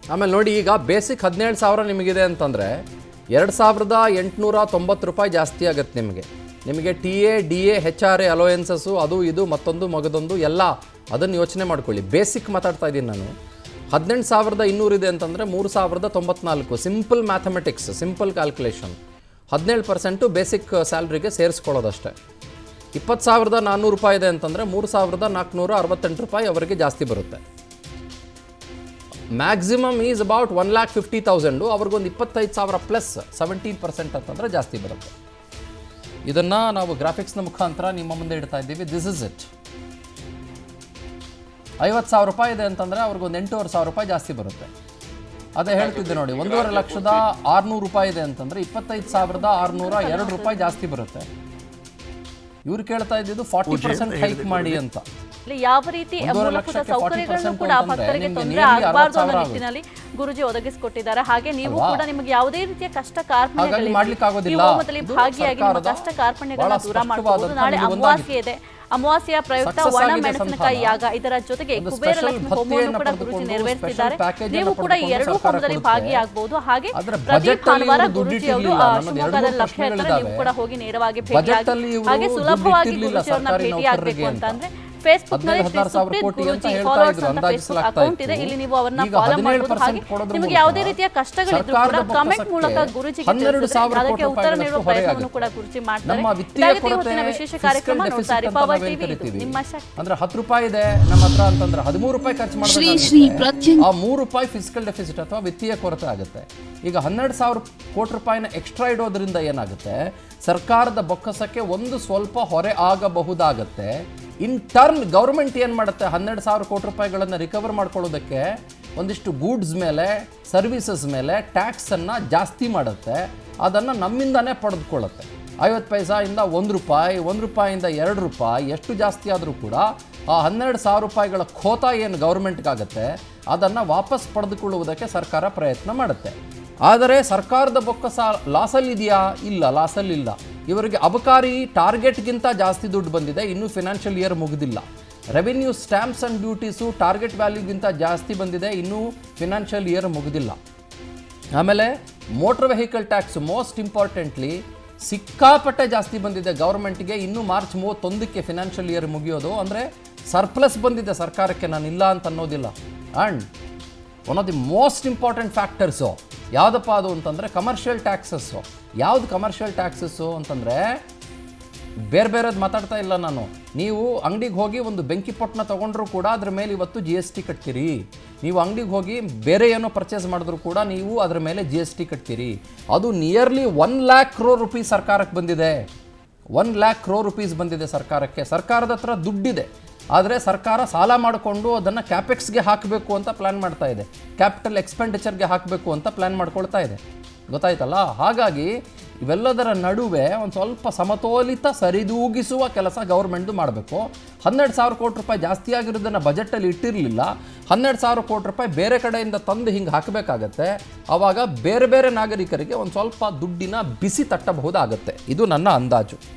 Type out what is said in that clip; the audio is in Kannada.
ಆಮೇಲೆ ನೋಡಿ ಈಗ ಬೇಸಿಕ್ ಹದಿನೇಳು ಸಾವಿರ ನಿಮಗಿದೆ ಅಂತಂದರೆ ಎರಡು ಸಾವಿರದ ಎಂಟುನೂರ ತೊಂಬತ್ತು ರೂಪಾಯಿ ಜಾಸ್ತಿ ಆಗುತ್ತೆ ನಿಮಗೆ ನಿಮಗೆ T A D A H R A allowances ಅದು ಇದು ಮತ್ತೊಂದು ಮಗದೊಂದು ಎಲ್ಲ ಅದನ್ನು ಯೋಚನೆ ಮಾಡ್ಕೊಳ್ಳಿ ಬೇಸಿಕ್ ಮಾತಾಡ್ತಾ ಇದ್ದೀನಿ ನಾನು ಹದಿನೆಂಟು ಸಾವಿರದ ಇನ್ನೂರಿದೆ ಅಂತಂದರೆ ಮೂರು ಸಾವಿರದ ತೊಂಬತ್ನಾಲ್ಕು ಸಿಂಪಲ್ ಮ್ಯಾಥಮೆಟಿಕ್ಸ್ ಸಿಂಪಲ್ ಕ್ಯಾಲ್ಕುಲೇಷನ್ ಹದಿನೇಳು ಪರ್ಸೆಂಟು ಬೇಸಿಕ್ ಸ್ಯಾಲ್ರಿಗೆ ಸೇರಿಸ್ಕೊಳ್ಳೋದಷ್ಟೇ ಇಪ್ಪತ್ತು ಸಾವಿರದ ನಾನ್ನೂರು ರೂಪಾಯಿ ಇದೆ ಅಂತಂದರೆ ಮೂರು ಸಾವಿರದ ನಾಲ್ಕುನೂರ ಅರವತ್ತೆಂಟು ರೂಪಾಯಿ ಅವರಿಗೆ ಜಾಸ್ತಿ ಬರುತ್ತೆ maximum is about one lakh fifty thousand ಅವ್ರಿಗೊಂದು ಇಪ್ಪತ್ತೈದು ಸಾವಿರ ಪ್ಲಸ್ ಸೆವೆಂಟೀನ್ ಪರ್ಸೆಂಟ್ ಅಂತಂದರೆ ಜಾಸ್ತಿ ಬರುತ್ತೆ ಇದನ್ನು ನಾವು ಗ್ರಾಫಿಕ್ಸ್ನ ಮುಖಾಂತರ ನಿಮ್ಮ ಮುಂದೆ ಇಡ್ತಾ ಇದ್ದೀವಿ ದಿಸ್ ಇಸ್ ಇಟ್ ಐವತ್ತು ಸಾವಿರ ರೂಪಾಯಿ ಇದೆ ಅಂತಂದರೆ ಅವ್ರಿಗೊಂದು ಎಂಟೂವರೆ ಸಾವಿರ ರೂಪಾಯಿ ಜಾಸ್ತಿ ಬರುತ್ತೆ ಅದೇ ಹೇಳ್ತಿದ್ದೆ ನೋಡಿ ಒಂದೂವರೆ ಲಕ್ಷದ ಆರುನೂರು ರೂಪಾಯಿ ಇದೆ ಅಂತಂದರೆ ಇಪ್ಪತ್ತೈದು ಸಾವಿರದ ಆರುನೂರ ಎರಡು ರೂಪಾಯಿ ಜಾಸ್ತಿ ಬರುತ್ತೆ ಇವ್ರು ಕೇಳ್ತಾ ಇದ್ದಿದ್ದು ಫಾರ್ಟಿ ಪರ್ಸೆಂಟ್ ಹೈಕ್ ಮಾಡಿ ಅಂತ ಇಲ್ಲಿ ಯಾವ ರೀತಿ ಒಂದೂವರೆ ಮೂಲಭೂತ ಲಕ್ಷಕ್ಕೆ ಸೌಕರ್ಯಗಳನ್ನು 40% ಕೂಡ ಅಂತಂದ್ರೆ ಭಕ್ತರಿಗೆ ನಿಮ್ಗೆ ತೊಂದರೆ nearly ಆಗಬಾರ್ದು ಅನ್ನೋ 60,000 ಆಗುತ್ತೆ. ನಿಟ್ಟಿನಲ್ಲಿ ಗುರುಜಿ ಒದಗಿಸಿಕೊಟ್ಟಿದ್ದಾರೆ ಹಾಗೆ ನೀವು ಅಲ್ವಾ? ಕೂಡ ನಿಮಗೆ ಯಾವುದೇ ರೀತಿಯ ಕಷ್ಟ ಹಾಗಾಗಿ ಕಾರ್ಪಣ್ಯಗಳಿರಲಿ, ಮಾಡ್ಲಿಕ್ಕೆ ಆಗೋದಿಲ್ಲ. ಈ ಹೋಮದಲ್ಲಿ ಇದು ಭಾಗಿಯಾಗಿ ನಿಮ್ಮ ಸರ್ಕಾರದ ಕಷ್ಟ ಕಾರ್ಪಣ್ಯಗಳನ್ನ ಬಹಳ ದೂರ ಮಾಡಬಹುದು ಸ್ಪಷ್ಟವಾದಂತಹ ನಾಳೆ ನಿಲುವಂದಾಗಿದೆ. ಅಮಾವಾಸ್ಯೆ ಇದೆ ಅಮಾವಾಸ್ಯೆಯ ಪ್ರಯುಕ್ತ Success ಒಣ ಆಗಿದೆ ಮೆಣಸಿನಕಾಯಿ ಸಂತಾನ. ಯಾಗ ಇದರ ಜೊತೆಗೆ ಒಂದು ಕುಬೇರ special ಲಕ್ಷ್ಮಿ ಭಕ್ತಿಯನ್ನ ಹೋಮವನ್ನು ಕೂಡ ಗುರುಜಿ ಪಡೆದುಕೊಂಡು ನೆರವೇರಿಸಿದ್ದಾರೆ special package ನೀವು ಅನ್ನ ಕೂಡ ಈ ಪಡೆದುಕೊಂಡು ಎರಡೂ ಸರ್ಕಾರ ಹೋಮದಲ್ಲಿ ಕೊಡುತ್ತೆ. ಭಾಗಿಯಾಗಬಹುದು ಹಾಗೆ ಆದ್ರೆ ಪ್ರತಿ budget ಅಲ್ಲಿ ಭಾನುವಾರ ಇವರು ದುಡ್ಡು ಗುರುಜಿ ಅವರು ಇಟ್ಟಿರ್ಲಿಲ್ಲ. ಆ, ನನ್ನದು ಶಿವಮೊಗ್ಗದಲ್ಲಿ ಎರಡು ಮೂರು ಲಭ್ಯ ಇರ್ತಾರೆ ನೀವು ಪ್ರಶ್ನೆಗಳಿದಾವೆ. ಕೂಡ ಹೋಗಿ ನೇರವಾಗಿ Budget ಭೇಟಿಯಾಗಿ ಅಲ್ಲಿ ಇವರು ಹಾಗೆ ದುಡ್ಡು ಸುಲಭವಾಗಿ ಇಟ್ಟಿರ್ಲಿಲ್ಲ ಗುರುಜಿ ಅವ್ರನ್ನ ಸರ್ಕಾರಿ ಭೇಟಿಯಾಗಬೇಕು ನೌಕರರಿಗೆ ಅಂತ ಅಂತ. ಅಂದ್ರೆ ಫೇಸ್ಬುಕ್ ನಲ್ಲಿ ಹದಿನೈದು ಹದಿನಾರು ಸಾವಿರ ಕೋಟಿ ಅಂತ ಗುರುಜಿ ಹೇಳ್ತಾ ಫಾಲೋವರ್ಸ್ ಇದ್ರು, ಅಂತ ಫೇಸ್ಬುಕ್ ಅಂದಾಜಿಸಲಾಗ್ತಾ ಅಕೌಂಟ್ ಇದೆ ಇತ್ತು. ಇಲ್ಲಿ ನೀವು ಅವರನ್ನ ಈಗ ಫಾಲೋ 17% ಮಾಡಬಹುದು ಹಾಗೆ ಕೊಡೋದ್ರ ನಿಮಗೆ ಮೂಲಕ ಯಾವುದೇ ರೀತಿಯ ಕಷ್ಟಗಳಿದ್ರು ಕೂಡ ಸರ್ಕಾರದ ಕಮೆಂಟ್ ಮೂಲಕ ಬೊಕ್ಕಸಕ್ಕೆ ಗುರುಜಿಗೆ ಹನ್ನೆರಡು ತಿಳಿಸಿದ್ರೆ ಸಾವಿರ ಅದಕ್ಕೆ ಕೋಟಿ ಉತ್ತರ ನೀಡುವ ರೂಪಾಯಿಗಳಷ್ಟು ಪ್ರಯತ್ನವನ್ನು ಕೂಡ ಹೊರೆಯಾಗುತ್ತೆ. ಗುರುಜಿ ಮಾಡ್ತಾರೆ ನಮ್ಮ ವಿತ್ತೀಯ ಇದಾಗಿತ್ತು ಕೊರತೆ ಇವತ್ತಿನ ವಿಶೇಷ fiscal ಕಾರ್ಯಕ್ರಮ deficit ನೋಡ್ತಾ ಅಂತ ರಿಪವರ್ ನಾವೇನ್ ಟಿವಿ ಇದು ಕರಿತೀವಿ. ನಿಮ್ಮ ಶಕ್ತಿ ಅಂದ್ರೆ ಹತ್ತು ರೂಪಾಯಿ ಇದೆ ನಮ್ಮ ಹತ್ರ ಅಂತಂದ್ರೆ ಹದಿಮೂರು ರೂಪಾಯಿ ಖರ್ಚು ಶ್ರೀ ಮಾಡಬೇಕಾಗುತ್ತೆ ಶ್ರೀ ಪ್ರತ್ಯಂಗ ಆ ಮೂರು ರೂಪಾಯಿ ಫಿಸಿಕಲ್ ಡೆಫಿಸಿಟ್ ಅಥವಾ ವಿತ್ತೀಯ ಕೊರತೆ ಆಗುತ್ತೆ ಈಗ ಹನ್ನೆರಡು ಸಾವಿರ ಕೋಟಿ ರೂಪಾಯಿನ ಎಕ್ಸ್ಟ್ರಾ ಇಡೋದ್ರಿಂದ ಏನಾಗುತ್ತೆ ಸರ್ಕಾರದ ಬೊಕ್ಕಸಕ್ಕೆ ಒಂದು ಸ್ವಲ್ಪ ಹೊರೆ ಆಗಬಹುದಾಗತ್ತೆ ಇನ್ ಟರ್ನ್ ಗೌರ್ಮೆಂಟ್ ಏನು ಮಾಡುತ್ತೆ ಹನ್ನೆರಡು ಸಾವಿರ ಕೋಟಿ ರೂಪಾಯಿಗಳನ್ನು ರಿಕವರ್ ಮಾಡ್ಕೊಳ್ಳೋದಕ್ಕೆ ಒಂದಿಷ್ಟು ಗೂಡ್ಸ್ ಮೇಲೆ ಸರ್ವಿಸಸ್ ಮೇಲೆ ಟ್ಯಾಕ್ಸನ್ನು ಜಾಸ್ತಿ ಮಾಡುತ್ತೆ ಅದನ್ನು ನಮ್ಮಿಂದನೇ ಪಡೆದುಕೊಳ್ಳುತ್ತೆ ಐವತ್ತು ಪೈಸಾಯಿಂದ ಒಂದು ರೂಪಾಯಿ ಒಂದು ರೂಪಾಯಿಂದ ಎರಡು ರೂಪಾಯಿ ಎಷ್ಟು ಜಾಸ್ತಿ ಆದರೂ ಕೂಡ ಆ ಹನ್ನೆರಡು ಸಾವಿರ ರೂಪಾಯಿಗಳ ಖೋತ ಏನು ಗೌರ್ಮೆಂಟ್ಗಾಗತ್ತೆ ಅದನ್ನು ವಾಪಸ್ ಪಡೆದುಕೊಳ್ಳುವುದಕ್ಕೆ ಸರ್ಕಾರ ಪ್ರಯತ್ನ ಮಾಡುತ್ತೆ ಆದರೆ ಸರ್ಕಾರದ ಬೊಕ್ಕಸ ಲಾಸಲ್ಲಿದೆಯಾ ಇಲ್ಲ ಲಾಸಲ್ಲಿಲ್ಲ ಇವರಿಗೆ ಅಬಕಾರಿ ಟಾರ್ಗೆಟ್ಗಿಂತ ಜಾಸ್ತಿ ದುಡ್ಡು ಬಂದಿದೆ ಇನ್ನೂ ಫಿನಾನ್ಷಿಯಲ್ ಇಯರ್ ಮುಗಿದಿಲ್ಲ revenue stamps and duties target ವ್ಯಾಲ್ಯೂಗಿಂತ ಜಾಸ್ತಿ ಬಂದಿದೆ ಇನ್ನೂ ಫಿನಾನ್ಷಿಯಲ್ ಇಯರ್ ಮುಗಿದಿಲ್ಲ ಆಮೇಲೆ motor vehicle tax most importantly ಸಿಕ್ಕಾಪಟ್ಟೆ ಜಾಸ್ತಿ ಬಂದಿದೆ ಗೌರ್ಮೆಂಟ್ಗೆ ಇನ್ನೂ ಮಾರ್ಚ್ ಮೂವತ್ತೊಂದಕ್ಕೆ ಫಿನಾನ್ಷಿಯಲ್ ಇಯರ್ ಮುಗಿಯೋದು ಅಂದರೆ ಸರ್ಪ್ಲಸ್ ಬಂದಿದೆ ಸರ್ಕಾರಕ್ಕೆ ನಾನು ಇಲ್ಲ ಅಂತ ಅನ್ನೋದಿಲ್ಲ and one of the most important factors ಯಾವುದಪ್ಪ ಅದು ಅಂತಂದರೆ ಕಮರ್ಷಿಯಲ್ ಟ್ಯಾಕ್ಸಸ್ಸು ಯಾವ್ದು ಕಮರ್ಷಿಯಲ್ ಟ್ಯಾಕ್ಸಸ್ಸು ಅಂತಂದರೆ ಬೇರೆ ಬೇರೆದು ಮಾತಾಡ್ತಾ ಇಲ್ಲ ನಾನು ನೀವು ಅಂಗಡಿಗೆ ಹೋಗಿ ಒಂದು ಬೆಂಕಿ ಪೊಟ್ಟಣ ತೊಗೊಂಡ್ರು ಕೂಡ ಅದ್ರ ಮೇಲೆ ಇವತ್ತು ಜಿ ಎಸ್ ಟಿ ಕಟ್ತೀರಿ ನೀವು ಅಂಗಡಿಗೆ ಹೋಗಿ ಬೇರೆ ಏನೋ ಪರ್ಚೇಸ್ ಮಾಡಿದ್ರು ಕೂಡ ನೀವು ಅದ್ರ ಮೇಲೆ ಜಿ ಎಸ್ ಟಿ ಕಟ್ತೀರಿ ಅದು nearly one lakh crore rupees ಸರ್ಕಾರಕ್ಕೆ ಬಂದಿದೆ ಒನ್ ಲ್ಯಾಕ್ ಕ್ರೋ ರುಪೀಸ್ ಬಂದಿದೆ ಸರ್ಕಾರಕ್ಕೆ ಸರ್ಕಾರದ ಹತ್ರ ದುಡ್ಡಿದೆ ಆದರೆ ಸರ್ಕಾರ ಸಾಲ ಮಾಡಿಕೊಂಡು ಅದನ್ನು ಕ್ಯಾಪೆಕ್ಸ್ಗೆ ಹಾಕಬೇಕು ಅಂತ ಪ್ಲ್ಯಾನ್ ಮಾಡ್ತಾ ಇದೆ ಕ್ಯಾಪಿಟಲ್ ಎಕ್ಸ್ಪೆಂಡಿಚರ್ಗೆ ಹಾಕಬೇಕು ಅಂತ ಪ್ಲ್ಯಾನ್ ಮಾಡ್ಕೊಳ್ತಾ ಇದೆ ಗೊತ್ತಾಯ್ತಲ್ಲ ಹಾಗಾಗಿ ಇವೆಲ್ಲದರ ನಡುವೆ ಒಂದು ಸ್ವಲ್ಪ ಸಮತೋಲಿತ ಸರಿದೂಗಿಸುವ ಕೆಲಸ ಗೌರ್ಮೆಂಟ್ದು ಮಾಡಬೇಕು ಹನ್ನೆರಡು ಸಾವಿರ ಕೋಟಿ ರೂಪಾಯಿ ಜಾಸ್ತಿ ಆಗಿರೋದನ್ನು ಬಜೆಟಲ್ಲಿ ಇಟ್ಟಿರಲಿಲ್ಲ ಹನ್ನೆರಡು ಸಾವಿರ ಕೋಟಿ ರೂಪಾಯಿ ಬೇರೆ ಕಡೆಯಿಂದ ತಂದು ಹಿಂಗೆ ಹಾಕಬೇಕಾಗತ್ತೆ ಆವಾಗ ಬೇರೆ ಬೇರೆ ನಾಗರಿಕರಿಗೆ ಒಂದು ಸ್ವಲ್ಪ ದುಡ್ಡಿನ ಬಿಸಿ ತಟ್ಟಬಹುದಾಗತ್ತೆ ಇದು ನನ್ನ ಅಂದಾಜು